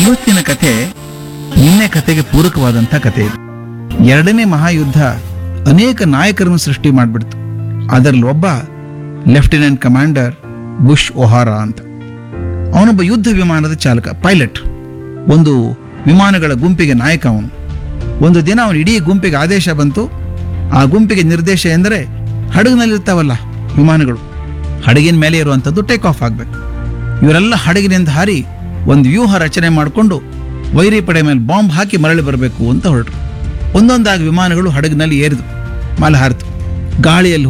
ಇವತ್ತಿನ ಕಥೆ ನಿನ್ನೆ ಕಥೆಗೆ ಪೂರಕವಾದಂಥ ಕಥೆ ಇದು ಎರಡನೇ ಮಹಾಯುದ್ಧ ಅನೇಕ ನಾಯಕರನ್ನು ಸೃಷ್ಟಿ ಮಾಡಿಬಿಡ್ತು ಅದರಲ್ಲಿ ಒಬ್ಬ ಲೆಫ್ಟಿನೆಂಟ್ ಕಮಾಂಡರ್ ಬುಷ್ ಒಹಾರಾ ಅಂತ ಅವನೊಬ್ಬ ಯುದ್ಧ ವಿಮಾನದ ಚಾಲಕ ಪೈಲಟ್ ಒಂದು ವಿಮಾನಗಳ ಗುಂಪಿಗೆ ನಾಯಕ ಅವನು ಒಂದು ದಿನ ಅವನು ಇಡೀ ಗುಂಪಿಗೆ ಆದೇಶ ಬಂತು ಆ ಗುಂಪಿಗೆ ನಿರ್ದೇಶ ಎಂದರೆ ಹಡಗಿನಲ್ಲಿರ್ತಾವಲ್ಲ ವಿಮಾನಗಳು ಹಡಗಿನ ಮೇಲೆ ಇರುವಂಥದ್ದು ಟೇಕ್ ಆಫ್ ಆಗಬೇಕು ಇವರೆಲ್ಲ ಹಡಗಿನಿಂದ ಹಾರಿ ಒಂದು ವ್ಯೂಹ ರಚನೆ ಮಾಡಿಕೊಂಡು ವೈರಿ ಪಡೆ ಮೇಲೆ ಬಾಂಬ್ ಹಾಕಿ ಮರಳಿ ಬರಬೇಕು ಅಂತ ಹೊರಟರು ಒಂದೊಂದಾಗಿ ವಿಮಾನಗಳು ಹಡಗಿನಲ್ಲಿ ಏರಿದು ಮೇಲೆ ಹಾರಿತು ಗಾಳಿಯಲ್ಲಿ